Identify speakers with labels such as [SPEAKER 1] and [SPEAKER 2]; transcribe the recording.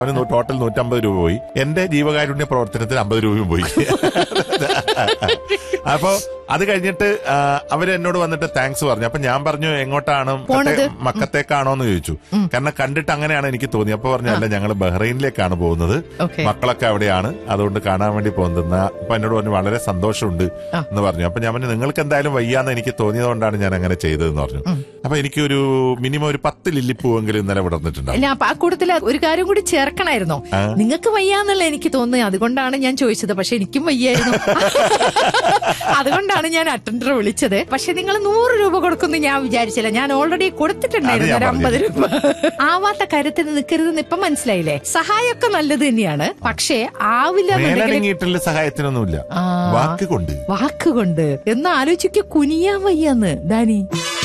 [SPEAKER 1] അവന് ടോട്ടൽ നൂറ്റമ്പത് രൂപ പോയി എന്റെ ജീവകാരുണ്യ പ്രവർത്തനത്തിന് അമ്പത് രൂപയും പോയി അപ്പോ അത് കഴിഞ്ഞിട്ട് ആ, അവര് എന്നോട് വന്നിട്ട് താങ്ക്സ് പറഞ്ഞു അപ്പൊ ഞാൻ പറഞ്ഞു എങ്ങോട്ടാണ്
[SPEAKER 2] പോണത്?
[SPEAKER 1] മക്കത്തെ- മക്കത്തേക്കാണോ എന്ന് ചോദിച്ചു കാരണം കണ്ടിട്ട് അങ്ങനെയാണ് എനിക്ക് തോന്നി അപ്പൊ പറഞ്ഞു അല്ല ഞങ്ങൾ ബഹ്റൈനിലേക്കാണ് പോകുന്നത്
[SPEAKER 2] ഓക്കെ
[SPEAKER 1] മക്കളൊക്കെ അവിടെയാണ് അതുകൊണ്ട് കാണാൻ വേണ്ടി പോകുന്നത് അപ്പൊ എന്നോട് പറഞ്ഞു വളരെ സന്തോഷമുണ്ട്
[SPEAKER 2] ആ.
[SPEAKER 1] എന്ന് പറഞ്ഞു അപ്പൊ ഞാൻ പറഞ്ഞു നിങ്ങൾക്ക് എന്തായാലും വയ്യാന്ന് എനിക്ക് തോന്നിയതുകൊണ്ടാണ് ഞാൻ അങ്ങനെ ചെയ്തതെന്ന് പറഞ്ഞു അപ്പൊ എനിക്കൊരു മിനിമം ഒരു പത്ത് ലില്ലിപ്പൂവെങ്കിലും ഇന്നലെ വിടർന്നിട്ടുണ്ടാവും
[SPEAKER 2] അല്ല അപ്പൊ ആ കൂട്ടത്തില് ഒരു കാര്യം കൂടി ചേർക്കണമായിരുന്നോ
[SPEAKER 1] ആ.
[SPEAKER 2] നിങ്ങൾക്ക് വയ്യാന്നുള്ള എനിക്ക് തോന്നുന്നത് അതുകൊണ്ടാണ് ഞാൻ ചോദിച്ചത് പക്ഷെ എനിക്കും വയ്യായിരുന്നു അതുകൊണ്ടാണ് ഞാൻ അറ്റൻഡർ വിളിച്ചത് പക്ഷെ നിങ്ങൾ നൂറ് രൂപ കൊടുക്കുന്നു ഞാൻ വിചാരിച്ചില്ല ഞാൻ ഓൾറെഡി കൊടുത്തിട്ടുണ്ടായിരുന്നു
[SPEAKER 1] അത്
[SPEAKER 2] ഒരു
[SPEAKER 1] ഞാൻ
[SPEAKER 2] അമ്പത് രൂപ ആവാത്ത കാര്യത്തിന് നിൽക്കരുതെന്ന് ഇപ്പൊ മനസ്സിലായില്ലേ സഹായമൊക്കെ നല്ലത് തന്നെയാണ് പക്ഷേ ആവില്ല എന്നുണ്ടെങ്കിൽ
[SPEAKER 1] മേലടങ്ങിയിട്ടുള്ള സഹായത്തിനൊന്നുമില്ല
[SPEAKER 2] ആ.
[SPEAKER 1] വാക്ക് കൊണ്ട്
[SPEAKER 2] വാക്കുകൊണ്ട് എന്ന് ആലോചിക്ക കുനിയാൻ വയ്യാന്ന് ഡാനി